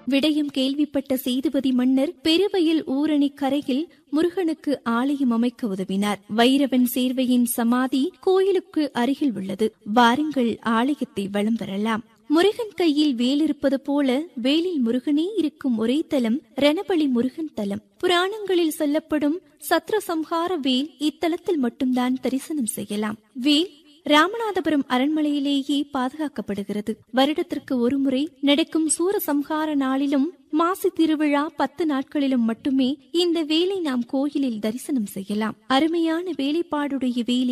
விடயம் கேள்விப்பட்ட சேதுபதி மன்னர் பெருவயல் ஊரணி கரையில் முருகனுக்கு ஆலயம் அமைக்க உதவினார் வைரவன் சேர்வையின் சமாதி கோயிலுக்கு அருகில் உள்ளது வாருங்கள் ஆலயத்தை வலம் வரலாம் முருகன் கையில் வேல் இருப்பது போல வேலில் முருகனே இருக்கும் ஒரே தலம் ரணபலி முருகன் தலம் புராணங்களில் சொல்லப்படும் சத்ர சம்ஹார வேல் இத்தலத்தில் மட்டும்தான் தரிசனம் செய்யலாம் வேல் ராமநாதபுரம் அரண்மனையிலேயே பாதுகாக்கப்படுகிறது வருடத்திற்கு ஒருமுறை நடக்கும் சூரசம்ஹார நாளிலும் மாசி திருவிழா பத்து நாட்களிலும் மட்டுமே இந்த வேலை நாம் கோயிலில் தரிசனம் செய்யலாம் அருமையான வேலைப்பாடுடைய வேலை